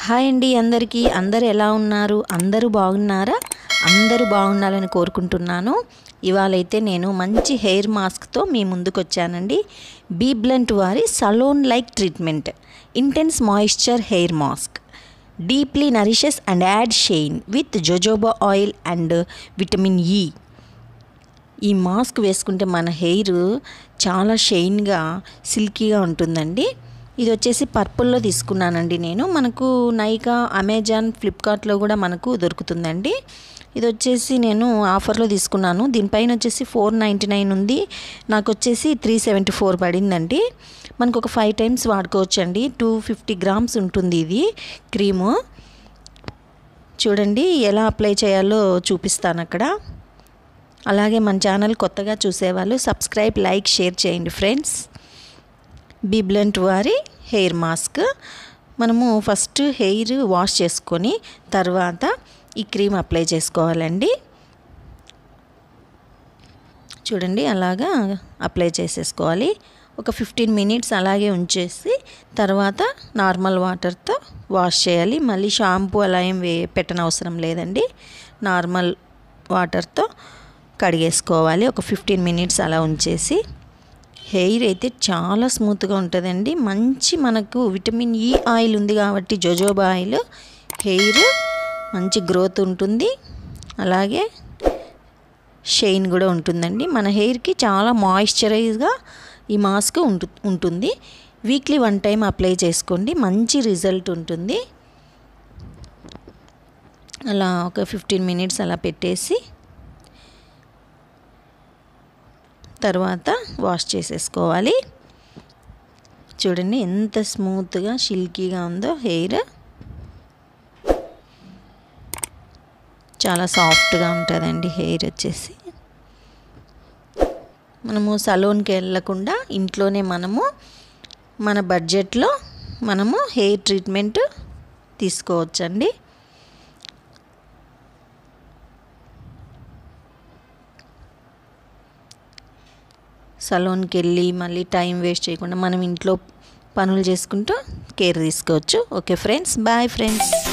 hi అండి అందరికీ అందరు ఎలా ఉన్నారు అందరూ బాగున్నారా అందరూ బాగుండాలని కోరుకుంటున్నాను ఇవాళైతే నేను మంచి హెయిర్ మాస్క్తో మీ ముందుకు వచ్చానండి బీ బ్లంట్ వారి salon like treatment intense moisture hair mask deeply nourishes and add shine with jojoba oil and vitamin E ఈ మాస్క్ వేసుకుంటే మన హెయిర్ చాలా షైన్గా సిల్కీగా ఉంటుందండి ఇది వచ్చేసి పర్పుల్లో తీసుకున్నానండి నేను మనకు నైకా అమెజాన్ ఫ్లిప్కార్ట్లో కూడా మనకు దొరుకుతుందండి ఇది వచ్చేసి నేను ఆఫర్లో తీసుకున్నాను దీనిపైన వచ్చేసి ఫోర్ నైంటీ నైన్ ఉంది నాకు వచ్చేసి త్రీ సెవెంటీ ఫోర్ పడిందండి మనకు ఒక ఫైవ్ టైమ్స్ వాడుకోవచ్చండి టూ ఫిఫ్టీ గ్రామ్స్ ఉంటుంది ఇది క్రీము చూడండి ఎలా అప్లై చేయాలో చూపిస్తాను అక్కడ అలాగే మన ఛానల్ కొత్తగా చూసేవాళ్ళు సబ్స్క్రైబ్ లైక్ షేర్ చేయండి ఫ్రెండ్స్ బిబ్లెంట్ వారి హెయిర్ మాస్క్ మనము ఫస్ట్ హెయిర్ వాష్ చేసుకొని తర్వాత ఈ క్రీమ్ అప్లై చేసుకోవాలండి చూడండి అలాగా అప్లై చేసేసుకోవాలి ఒక ఫిఫ్టీన్ మినిట్స్ అలాగే ఉంచేసి తర్వాత నార్మల్ వాటర్తో వాష్ చేయాలి మళ్ళీ షాంపూ అలా ఏం వే పెట్టనవసరం లేదండి నార్మల్ వాటర్తో కడిగేసుకోవాలి ఒక ఫిఫ్టీన్ మినిట్స్ అలా ఉంచేసి హెయిర్ అయితే చాలా స్మూత్గా ఉంటుందండి మంచి మనకు విటమిన్ ఈ ఆయిల్ ఉంది కాబట్టి జోజోబా ఆయిల్ హెయిర్ మంచి గ్రోత్ ఉంటుంది అలాగే షైన్ కూడా ఉంటుందండి మన హెయిర్కి చాలా మాయిశ్చరైజ్గా ఈ మాస్క్ ఉంటు ఉంటుంది వీక్లీ వన్ టైం అప్లై చేసుకోండి మంచి రిజల్ట్ ఉంటుంది అలా ఒక ఫిఫ్టీన్ మినిట్స్ అలా పెట్టేసి తర్వాత వాష్ చేసేసుకోవాలి చూడండి ఎంత స్మూత్గా సిల్కీగా ఉందో హెయిర్ చాలా సాఫ్ట్గా ఉంటుందండి హెయిర్ వచ్చేసి మనము సలూన్కి వెళ్ళకుండా ఇంట్లోనే మనము మన బడ్జెట్లో మనము హెయిర్ ట్రీట్మెంట్ తీసుకోవచ్చండి సలూన్కి వెళ్ళి మళ్ళీ టైం వేస్ట్ చేయకుండా మనం ఇంట్లో పనులు చేసుకుంటూ కేర్ తీసుకోవచ్చు ఓకే ఫ్రెండ్స్ బాయ్ ఫ్రెండ్స్